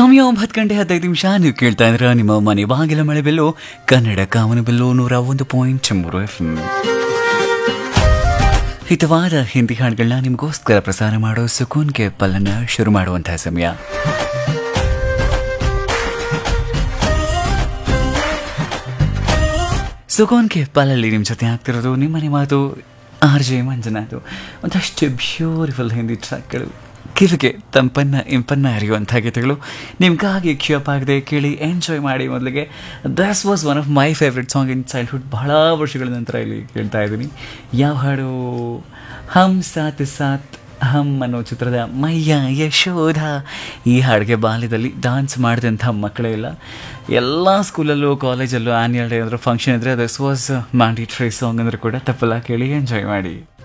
ಸಮಯ ಒಂಬತ್ತು ಗಂಟೆ ಹದಿನೈದು ನಿಮಿಷ ನೀವು ಕೇಳ್ತಾ ಇದ್ರ ನಿಮ್ಮ ಮನೆ ಬಾಗಿಲ ಮಳೆ ಬೆಲ್ಲು ಕನ್ನಡ ಕಾಮನ ಬೆಲ್ಲು ನೂರ ಒಂದು ಪಾಯಿಂಟ್ ಮೂರು ಎಫ್ ಹಿತವಾದ ಹಿಂದಿ ಹಾಡುಗಳನ್ನ ನಿಮಗೋಸ್ಕರ ಪ್ರಸಾರ ಮಾಡೋ ಸುಕೂನ್ ಕೆ ಪಲ್ಲನ್ನ ಶುರು ಮಾಡುವಂತಹ ಸಮಯ ಸುಕೋನ್ ಕೆ ಪಲ್ಲಲ್ಲಿ ನಿಮ್ಮ ಜೊತೆ ಆಗ್ತಿರೋದು ನಿಮ್ಮನೆ ಮಾತು ಆರ್ ಜೆ ಮಂಜುನಾಥ್ ಒಂದಷ್ಟು ಬ್ಯೂಟಿಫುಲ್ ಹಿಂದಿ ಟ್ರ್ಯಾಕ್ಗಳು ಕಿವಿಗೆ ತಂಪನ್ನ ಇಂಪನ್ನ ಹರಿಯುವಂಥ ಗೀತೆಗಳು ನಿಮ್ಗಾಗಿ ಕ್ಷೇಪಾಗದೆ ಕೇಳಿ ಎಂಜಾಯ್ ಮಾಡಿ ಮೊದಲಿಗೆ this was one of my favourite song in childhood ಬಹಳ ವರ್ಷಗಳ ನಂತರ ಇಲ್ಲಿ ಕೇಳ್ತಾ ಇದ್ದೀನಿ ಯಾವ ಹಾಡು ಹಮ್ ಸಾತ್ ಸಾತ್ ಹಮ್ ಅನ್ನೋ ಚಿತ್ರದ ಮಯ್ಯ ಯಶೋಧ ಈ ಹಾಡಿಗೆ ಬಾಲ್ಯದಲ್ಲಿ ಡಾನ್ಸ್ ಮಾಡಿದಂಥ ಮಕ್ಕಳೇ ಇಲ್ಲ ಎಲ್ಲ ಸ್ಕೂಲಲ್ಲೂ ಕಾಲೇಜಲ್ಲೂ ಆ್ಯನ್ಯಲ್ ಡೇ ಅಂದರೆ ಫಂಕ್ಷನ್ ಇದ್ದರೆ ದಸ್ ವಾಸ್ ಮ್ಯಾಂಡಿಟ್ರಿ ಸಾಂಗ್ ಅಂದರೆ ಕೂಡ ತಪ್ಪಲ್ಲ ಕೇಳಿ ಎಂಜಾಯ್ ಮಾಡಿ